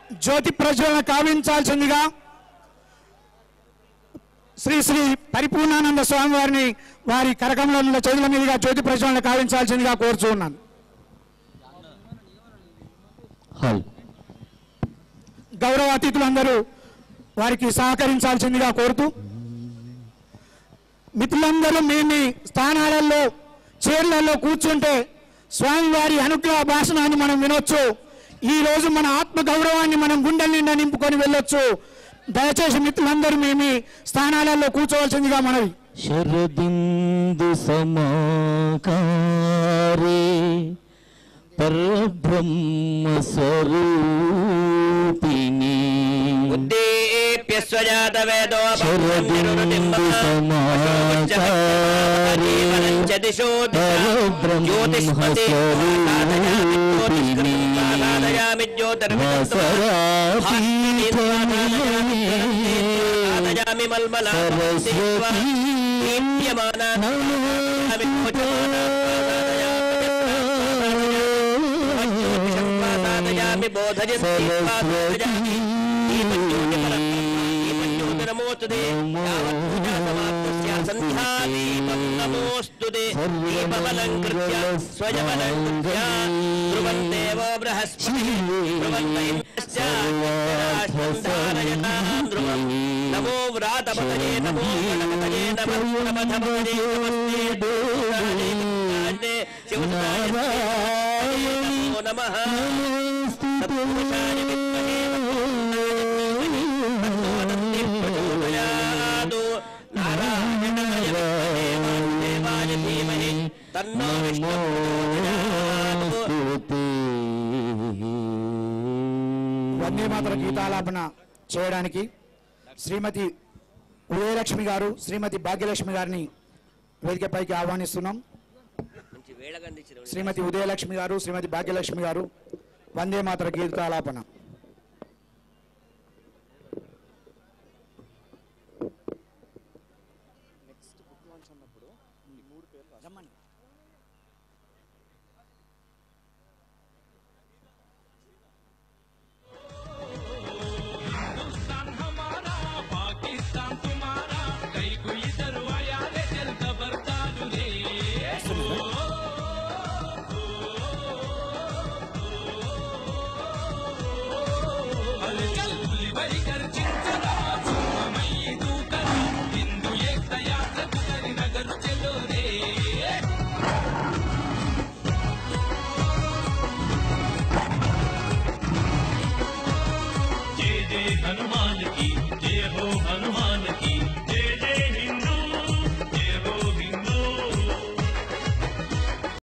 జ్యోతి ప్రజ్వలన కావించాల్సిందిగా శ్రీ శ్రీ పరిపూర్ణానంద స్వామి వారిని వారి కరకంలో ఉన్న చేతుల మీదుగా జ్యోతి ప్రజ్వలన కావించాల్సిందిగా కోరుచూ ఉన్నాను హాల్ గౌరవ అతిథులందరూ వారికి సహకరించాల్సిందిగా కోరుతూ మిత్రులందరూ మీ మీ స్థానాలలో చైర్లలో కూర్చుంటే స్వామివారి అనుగ్రహ భాషణాన్ని మనం వినొచ్చు ఈ రోజు మన ఆత్మ గౌరవాన్ని మనం గుండెల నిండా నింపుకొని వెళ్ళొచ్చు దయచేసి మిత్రులందరూ మీ మీ స్థానాలలో కూర్చోవలసిందిగా మనవి శరదిందు సమాకారే పరబ్రహ్మ స్వరూపిణి ఉద్దీప్య స్వజాత వేదో శరదిందు సమాకారే పరబ్రహ్మ స్వరూపిణి జ్యోతిర్మయామి మల్మల సంపాదయామి బోధయంతి నమోస్తుదే సంధ్యాదీపం నమోస్తుదే దీపమలంకృత్య స్వయమలంకృత్య ధ్రువం దేవో బృహస్పతి ధ్రువం నమో వ్రాతపతయే నమో గణపతయే నమో నమధపతయే నమస్తే శివనారాయణ నమో నమః సత్పురుషాయ విద్మహే ప్రచోదయాదు నారాయణాయ విద్మహే వాసుదేవాయ ధీమహి తన్నో విష్ణు ప్రచోదయాదు వందే మాతర గీతాలాపన చేయడానికి శ్రీమతి ఉదయలక్ష్మి గారు శ్రీమతి భాగ్యలక్ష్మి గారిని వేదికపైకి ఆహ్వానిస్తున్నాం మంచి వేళగందించిన శ్రీమతి ఉదయలక్ష్మి గారు శ్రీమతి భాగ్యలక్ష్మి గారు వందే మాతర గీతాలాపన जय जय हनुमान की